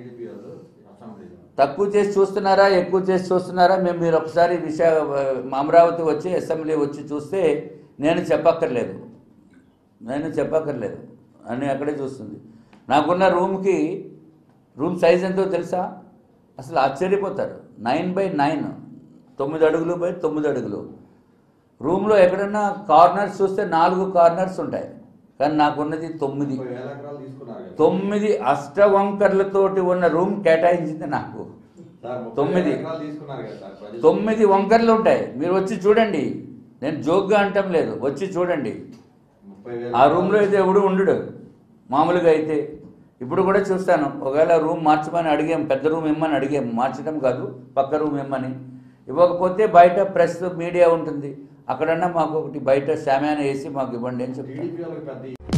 TDP వాళ్ళు అసెంబ్లీలో తక్కువ చేసి చూస్తున్నారా ఎక్కువ చేసి చూస్తున్నారా మేము మీరు ఒకసారి విశాఖ అమరావతి వచ్చి అసెంబ్లీ వచ్చి చూస్తే నేను చెప్పక్కర్లేదు నేను చెప్పక్కర్లేదు అని అక్కడే చూస్తుంది నాకున్న రూమ్కి రూమ్ సైజ్ ఎంతో తెలుసా అసలు ఆశ్చర్యపోతారు నైన్ బై నైన్ తొమ్మిది అడుగులు బై తొమ్మిది అడుగులు రూమ్లో ఎక్కడన్నా కార్నర్స్ చూస్తే నాలుగు కార్నర్స్ ఉంటాయి కానీ నాకున్నది తొమ్మిది ముప్పై వేల ఎకరాలు తీసుకున్నారు కదా తొమ్మిది అష్టవంకర్లతోటి ఉన్న రూమ్ కేటాయించింది నాకు సార్ ముప్పై తొమ్మిది. వేల ఎకరాలు తీసుకున్నారు కదా సార్ ప్రజలు. తొమ్మిది వంకర్లు ఉంటాయి మీరు వచ్చి చూడండి నేను జోక్గా అంటం లేదు వచ్చి చూడండి ముప్పై వేల ఆ రూమ్లో అయితే ఎవడు ఉండడు మామూలుగా అయితే ఇప్పుడు కూడా చూస్తాను ఒకవేళ రూమ్ మార్చమని అడిగాం పెద్ద రూమ్ ఇమ్మని అడిగాం మార్చడం కాదు పక్క రూమ్ ఇమ్మని ఇవ్వకపోతే బయట ప్రెస్ మీడియా ఉంటుంది అక్కడన్నా మాకు ఒకటి బయట శామ్యాన వేసి మాకు ఇవ్వండి అని చెప్తాను టీడీపీ వాళ్ళకి పెద్ద